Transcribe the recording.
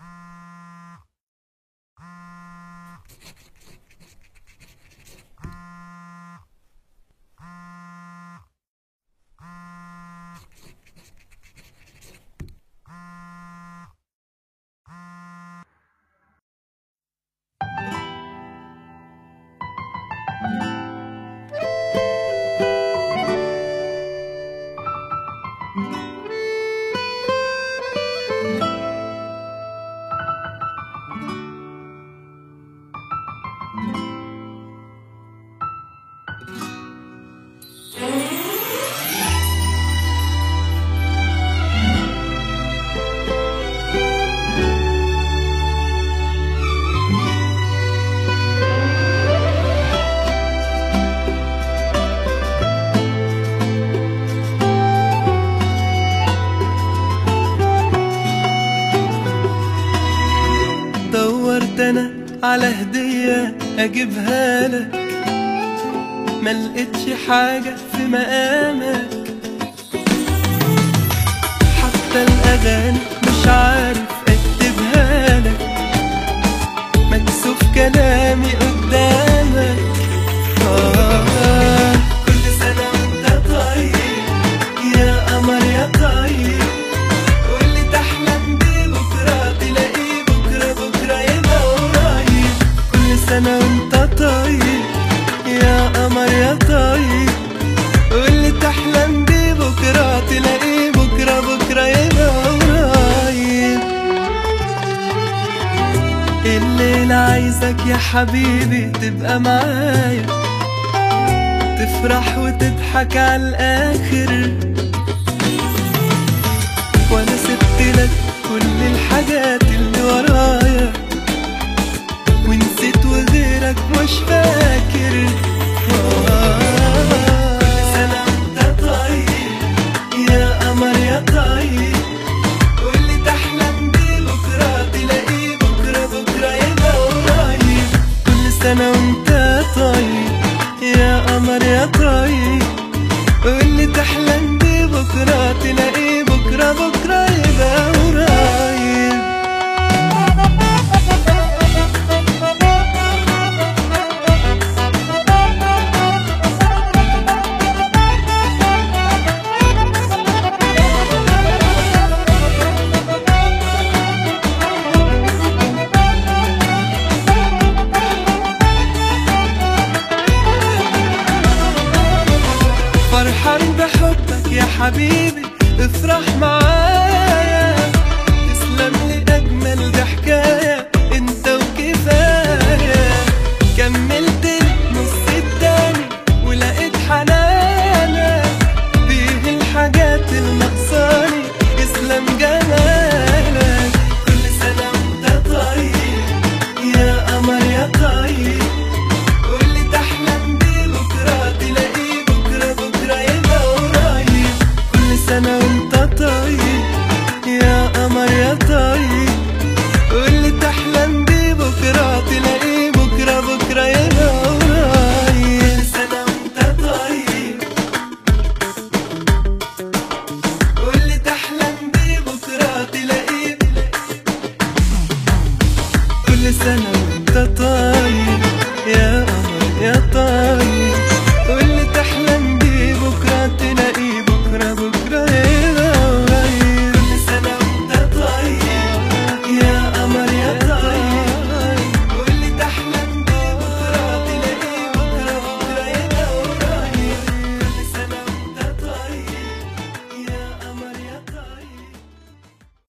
دورت انا على هدية اجيبها لك ما لقيتش حاجة في مقامك حتى الاغاني مش عارف اكتبها لك مكسوف كلامي قدامك آه كل سنة وانت طيب يا قمر يا طيب واللي تحلم بيه بكرة تلاقيه بكرة بكرة يبقى قريب كل سنة وانت طيب يا قمر يا طيب واللي تحلم بيه بكرة تلاقيه بكرة بكرة يبقى قريب الليلة عايزك يا حبيبي تبقى معايا تفرح وتضحك على الآخر وانا سبت لك كل الحاجات اللي ورايا ونسيت وغيرك مش فاكر آه، سنة وانت طيب يا قمر يا طيب واللي تحلم بيه بكرة تلاقيه بكرة بكرة يبقى قريب كل سنة وانت طيب يا قمر يا طيب واللي تحلم بيه بكرة تلاقيه بكرة بكرة يبقى قريب فرحان بحبك يا حبيبي افرح معايا تسلم لي اجمل ضحكايه انت وكفايه